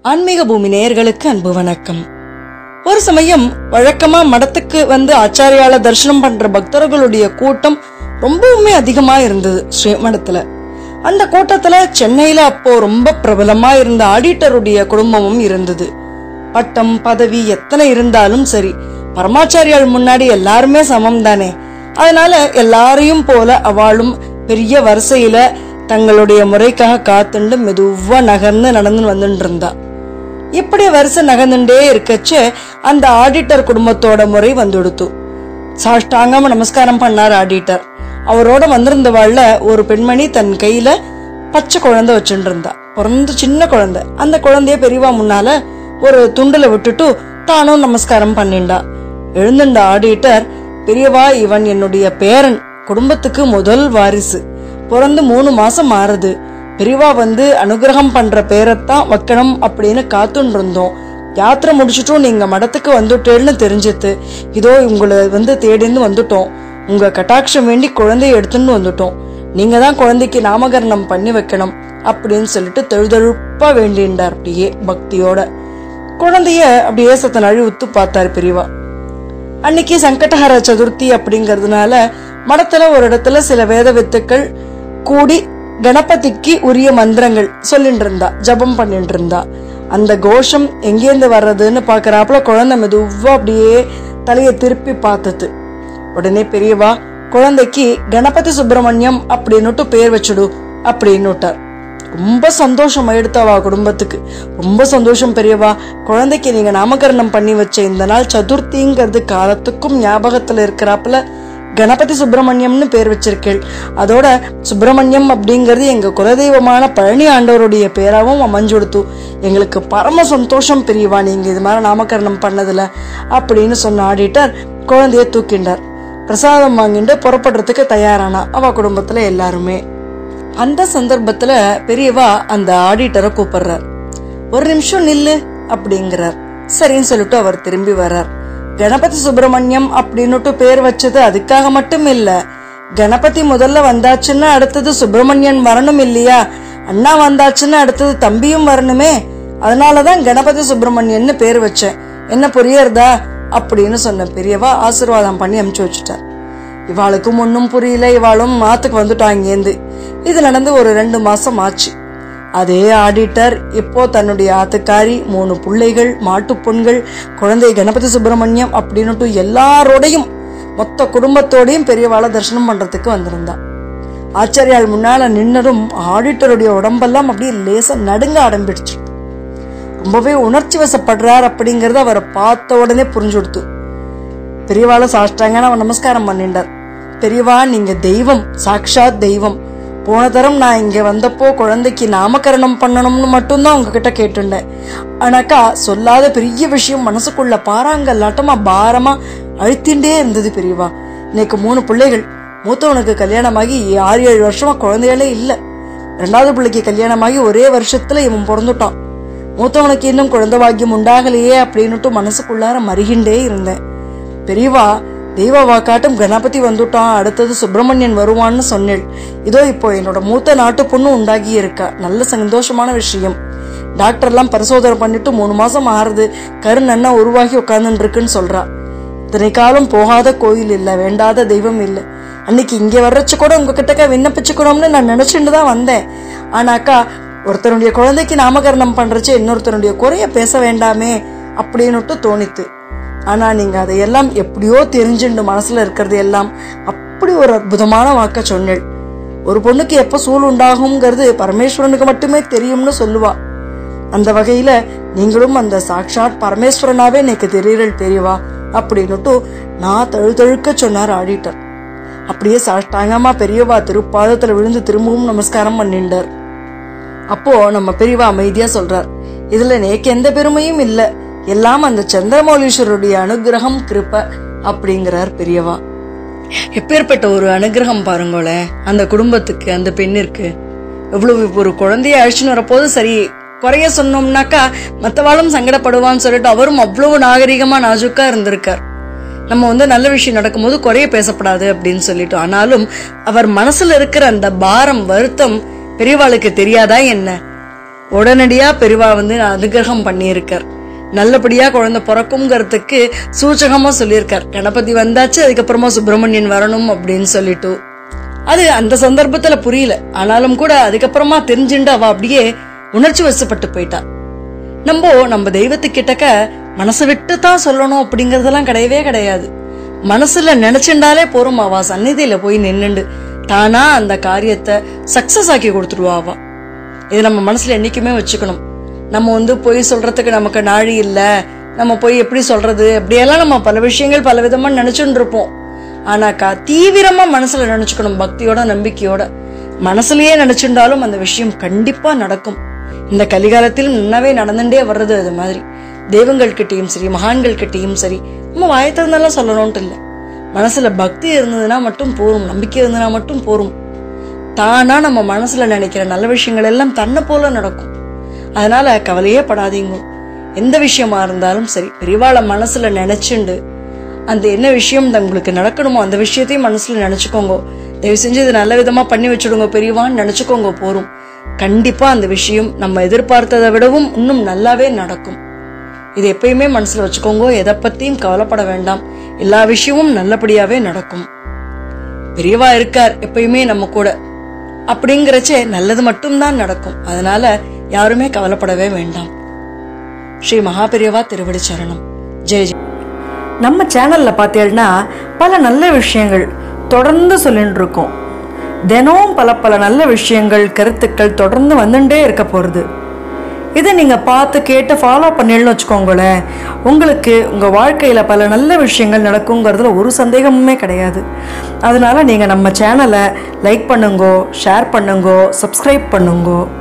ஆன்மீக பூமி நேயர்களுக்கு அன்பு வணக்கம் ஒரு சமயம் வழக்கமா மடத்துக்கு வந்து ஆச்சாரியால தரிசனம் பண்ற பக்தர்களுடைய கூட்டம் ரொம்பவுமே அதிகமா இருந்தது ஸ்ரீமடத்துல அந்த கூட்டத்துல சென்னையில அப்போ ரொம்ப பிரபலமா இருந்த ஆடிட்டருடைய குடும்பமும் இருந்தது பட்டம் பதவி எத்தனை இருந்தாலும் சரி பரமாச்சாரியால் முன்னாடி எல்லாருமே சமம் தானே அதனால எல்லாரையும் போல அவளும் பெரிய வரிசையில தங்களுடைய முறைக்காக காத்துண்டு மெதுவா நகர்ந்து நடந்து வந்துட்டு இருந்தா இப்படி வரிசை நகர்ந்துட்டே இருக்கச்சு அந்த ஆடிட்டர் குடும்பத்தோட முறை வந்துடுத்து சாஷ்டாங்கமா நமஸ்காரம் பண்ணார் ஆடிட்டர் அவரோட வந்திருந்தவாள்ல ஒரு பெண்மணி தன் கையில பச்சை குழந்தை வச்சுட்டு இருந்தா பிறந்து சின்ன குழந்தை அந்த குழந்தைய பெரியவா முன்னால ஒரு துண்டுல விட்டுட்டு தானும் நமஸ்காரம் பண்ணிண்டா எழுந்துண்ட ஆடிட்டர் பெரியவா இவன் என்னுடைய பேரன் குடும்பத்துக்கு முதல் வாரிசு பிறந்து மூணு மாசம் ஆறுது பெரியவா வந்து அனுகிரகம் பண்ற பேரைத்தான் வைக்கணும் அப்படின்னு காத்துன்னு இருந்தோம் யாத்திரை முடிச்சிட்டும் நீங்க மடத்துக்கு வந்துட்டேன்னு தெரிஞ்சித்து இதோ உங்களை வந்து தேடிந்து வந்துட்டோம் உங்க கட்டாட்சம் வேண்டி குழந்தைய எடுத்துன்னு வந்துட்டோம் நீங்க தான் குழந்தைக்கு நாமகரணம் பண்ணி வைக்கணும் அப்படின்னு சொல்லிட்டு தெழுதழுப்பா வேண்டின்றார் அப்படியே பக்தியோட குழந்தைய அப்படியே சத்த நழி உத்து பார்த்தார் பெரியவா அன்னைக்கு சங்கடஹர சதுர்த்தி அப்படிங்கறதுனால மடத்துல ஒரு இடத்துல சில வேத வித்துக்கள் கூடி கணபதிக்கு உரிய மந்திரங்கள் சொல்லிட்டு இருந்தா ஜபம் பண்ணிட்டு இருந்தா அந்த கோஷம் எங்கேருந்து வர்றதுன்னு பாக்குறாப்புல குழந்தை மெதுவா அப்படியே தலையை திருப்பி பார்த்தது உடனே பெரியவா குழந்தைக்கு கணபதி சுப்பிரமணியம் அப்படின்னுட்டு பேர் வச்சுடு அப்படின்னுட்டார் ரொம்ப சந்தோஷம் எடுத்தவா குடும்பத்துக்கு ரொம்ப சந்தோஷம் பெரியவா குழந்தைக்கு நீங்க நாமகரணம் பண்ணி வச்ச இந்த நாள் சதுர்த்திங்கிறது காலத்துக்கும் ஞாபகத்துல இருக்கிறாப்புல கணபதி சுப்பிரமணியம்னு பேர் வச்சிருக்கேள் அதோட சுப்பிரமணியம் அப்படிங்கிறது எங்க குலதெய்வமான பழனி ஆண்டவருடைய பேராவும் அமைஞ்சுடுத்து எங்களுக்கு பரம சந்தோஷம் பெரியவா நீங்க இது மாதிரி நாமகரணம் பண்ணதுல அப்படின்னு சொன்ன ஆடிட்டர் குழந்தைய தூக்கிண்டார் பிரசாதம் வாங்கிட்டு புறப்படுறதுக்கு தயாரானா அவ குடும்பத்துல எல்லாருமே அந்த சந்தர்ப்பத்துல பெரியவா அந்த ஆடிட்டரை கூப்பிடுறார் ஒரு நிமிஷம் நில்லு அப்படிங்கிறார் சரின்னு சொல்லிட்டு அவர் திரும்பி வர்றார் கணபதி சுப்பிரமணியம் அப்படின்னுட்டு பேர் வச்சது அதுக்காக மட்டும் இல்ல கணபதி முதல்ல வந்தாச்சுன்னா அடுத்தது சுப்பிரமணியன் வரணும் இல்லையா அண்ணா வந்தாச்சுன்னா அடுத்தது தம்பியும் வரணுமே அதனாலதான் கணபதி சுப்பிரமணியன்னு பேர் வச்சேன் என்ன புரியறதா அப்படின்னு சொன்ன பெரியவா ஆசீர்வாதம் பண்ணி அமுச்சு வச்சுட்டார் இவாளுக்கும் ஒன்றும் புரியல இவாளும் மாத்துக்கு வந்துட்டாங்க இங்கேருந்து இது நடந்து ஒரு ரெண்டு மாசம் ஆச்சு அதே ஆடிட்டர் இப்போ தன்னுடைய ஆத்துக்காரி மூணு பிள்ளைகள் மாட்டுப் பொண்கள் குழந்தை கணபதி சுப்பிரமணியம் அப்படின்னுட்டு எல்லாரோடையும் மொத்த குடும்பத்தோடையும் பெரியவாளை தரிசனம் பண்றதுக்கு வந்திருந்தா ஆச்சாரியால் முன்னால நின்னதும் ஆடிட்டருடைய உடம்பெல்லாம் அப்படியே லேசா நடுங்க ஆரம்பிடுச்சு ரொம்பவே உணர்ச்சி வசப்படுறார் அப்படிங்கறத அவரை பார்த்த உடனே புரிஞ்சு கொடுத்து பெரியவாளை சாஷ்டாங்கன்னு அவன் நமஸ்காரம் பண்ணிண்டார் பெரியவா நீங்க தெய்வம் சாக்ஷாத் தெய்வம் போன தரம் நான் இங்க வந்தப்போ குழந்தைக்கு நாமகரணம் பண்ணணும்னு மட்டும்தான் உங்ககிட்ட கேட்டுண்டேன் ஆனாக்கா சொல்லாத பெரிய விஷயம் மனசுக்குள்ள பாறாங்கல்லாட்டமா பாரமா அழுத்திண்டே இருந்தது பெரியவா இன்னைக்கு மூணு பிள்ளைகள் மூத்தவனுக்கு கல்யாணமாகி ஆறு ஏழு வருஷமா குழந்தைகளே இல்ல ரெண்டாவது பிள்ளைக்கு கல்யாணமாகி ஒரே வருஷத்துல இவன் பிறந்துட்டான் மூத்தவனுக்கு இன்னும் குழந்தை பாக்கியம் உண்டாகலையே அப்படின்னுட்டு மனசுக்குள்ளார மருகிண்டே இருந்தேன் பெரியவா தெய்வ வாக்காட்டும் கணபதி வந்துட்டான் அடுத்தது சுப்பிரமணியன் வருவான்னு சொன்னேள் இதோ இப்போ என்னோட மூத்த நாட்டு பொண்ணு உண்டாகி இருக்கா நல்ல சந்தோஷமான விஷயம் டாக்டர்லாம் பரிசோதனை பண்ணிட்டு மூணு மாசம் ஆறுது கரு நன்னா உருவாகி உட்கார்ந்துட்டு இருக்குன்னு சொல்றா இத்தனை காலம் போகாத கோயில் இல்ல வேண்டாத தெய்வம் இல்ல அன்னைக்கு இங்க வர்றச்சு கூட உங்ககிட்ட விண்ணப்பிச்சுக்கணும்னு நான் நினைச்சுட்டு தான் வந்தேன் ஆனாக்கா ஒருத்தனுடைய குழந்தைக்கு நாமகரணம் பண்றச்சு இன்னொருத்தனுடைய குறைய பேச வேண்டாமே அப்படின்னுட்டு தோணித்து ஆனா நீங்க அதையெல்லாம் எப்படியோ தெரிஞ்சுண்டு மனசுல இருக்கிறது எல்லாம் அப்படி ஒரு அற்புதமான வாக்க சொன்னேள் ஒரு பொண்ணுக்கு எப்ப சூழ் உண்டாகுங்கிறது பரமேஸ்வரனுக்கு மட்டுமே தெரியும்னு சொல்லுவா அந்த வகையில நீங்களும் அந்த சாக்ஷாத் பரமேஸ்வரனாவே எனக்கு தெரியறல் பெரியவா அப்படின்னுட்டு நான் தழுதழுக்க சொன்னார் ஆடிட்டர் அப்படியே சாஷ்டாங்கமா பெரியவா திருப்பாதத்துல விழுந்து திரும்பவும் நமஸ்காரம் பண்ணிண்டார் அப்போ நம்ம பெரியவா அமைதியா சொல்றார் இதுல நேக்கு எந்த பெருமையும் இல்ல எல்லாம் அந்த சந்திரமௌலீஸ்வரருடைய அனுகிரகம் கிருப்ப அப்படிங்கிறார் பெரியவா எப்பேற்பட்ட ஒரு அனுகிரகம் பாருங்களேன் அந்த குடும்பத்துக்கு அந்த பெண்ணிற்கு எவ்வளவு ஒரு குழந்தைய அழிச்சுன்னு வரப்போது சரி குறைய சொன்னோம்னாக்கா மற்றவாளும் சங்கடப்படுவான்னு சொல்லிட்டு அவரும் அவ்வளவு நாகரிகமா நாஜுக்கா இருந்திருக்கார் நம்ம வந்து நல்ல விஷயம் நடக்கும்போது குறைய பேசப்படாது அப்படின்னு சொல்லிட்டு ஆனாலும் அவர் மனசுல இருக்கிற அந்த பாரம் வருத்தம் பெரியவாளுக்கு தெரியாதா என்ன உடனடியா பெரியவா வந்து அனுகிரகம் பண்ணியிருக்கார் நல்லபடியா குழந்தை பிறக்குங்கிறதுக்கு சூச்சகமா சொல்லியிருக்கார் கணபதி வந்தாச்சு அதுக்கப்புறமா சுப்பிரமணியன் வரணும் அப்படின்னு சொல்லிட்டு அது அந்த சந்தர்ப்பத்துல புரியல ஆனாலும் கூட அதுக்கப்புறமா தெரிஞ்சுண்டு அவ அப்படியே உணர்ச்சி வசப்பட்டு போயிட்டா நம்ம நம்ம தெய்வத்துக்கிட்டக்க மனசு விட்டு தான் சொல்லணும் அப்படிங்கறதெல்லாம் கிடையவே கிடையாது மனசுல நினைச்சுண்டாலே போறோம் அவ சந்நிதியில போய் நின்னுண்டு தானா அந்த காரியத்தை சக்சஸ் ஆக்கி கொடுத்துடுவா அவ இது நம்ம மனசுல என்னைக்குமே வச்சுக்கணும் நம்ம வந்து போய் சொல்றதுக்கு நமக்கு நாழி இல்ல நம்ம போய் எப்படி சொல்றது அப்படியெல்லாம் நம்ம பல விஷயங்கள் பல விதமா நினைச்சுட்டு இருப்போம் ஆனாக்கா தீவிரமா மனசுல நினைச்சுக்கணும் பக்தியோட நம்பிக்கையோட மனசுலயே நினைச்சுட்டாலும் அந்த விஷயம் கண்டிப்பா நடக்கும் இந்த கலிகாலத்திலும் நன்னவே நடந்துட்டே வர்றது அது மாதிரி தெய்வங்கள் கிட்டயும் சரி மகான்கள் கிட்டயும் சரி நம்ம வாயை திறந்தெல்லாம் சொல்லணும்ட்டு இல்லை மனசுல பக்தி இருந்ததுன்னா மட்டும் போரும் நம்பிக்கை இருந்ததுன்னா மட்டும் போரும் தானா நம்ம மனசுல நினைக்கிற நல்ல விஷயங்கள் எல்லாம் தன்னை போல நடக்கும் அதனால கவலையே படாதீங்க எந்த விஷயமா இருந்தாலும் சரி பெரியவாளை மனசுல நினைச்சுண்டு அந்த என்ன விஷயம் உங்களுக்கு நடக்கணுமோ அந்த விஷயத்தையும் மனசுல நினைச்சுக்கோங்க தயவு செஞ்சு இது நல்ல விதமா பண்ணி வச்சுடுங்க பெரியவான்னு நினைச்சுக்கோங்க போரும் கண்டிப்பா அந்த விஷயம் நம்ம எதிர்பார்த்ததை விடவும் இன்னும் நல்லாவே நடக்கும் இது எப்பயுமே மனசுல வச்சுக்கோங்க எதை பத்தியும் கவலைப்பட வேண்டாம் எல்லா விஷயமும் நல்லபடியாவே நடக்கும் பெரியவா இருக்கார் எப்பயுமே நம்ம கூட அப்படிங்கிறச்சே நல்லது மட்டும்தான் நடக்கும் அதனால யாருமே கவலைப்படவே வேண்டாம் ஸ்ரீ மகாபெரியவா திருவடி சரணம் ஜெய ஜெய நம்ம சேனல்ல பார்த்தீங்கன்னா பல நல்ல விஷயங்கள் தொடர்ந்து சொல்லிட்டு இருக்கோம் தினமும் பல பல நல்ல விஷயங்கள் கருத்துக்கள் தொடர்ந்து வந்துட்டே இருக்க போகிறது இதை நீங்கள் பார்த்து கேட்டு ஃபாலோ பண்ணிடணும்னு வச்சுக்கோங்களேன் உங்களுக்கு உங்கள் வாழ்க்கையில் பல நல்ல விஷயங்கள் நடக்குங்கிறதுல ஒரு சந்தேகமுமே கிடையாது அதனால நீங்கள் நம்ம சேனலை லைக் பண்ணுங்கோ ஷேர் பண்ணுங்கோ சப்ஸ்கிரைப் பண்ணுங்கோ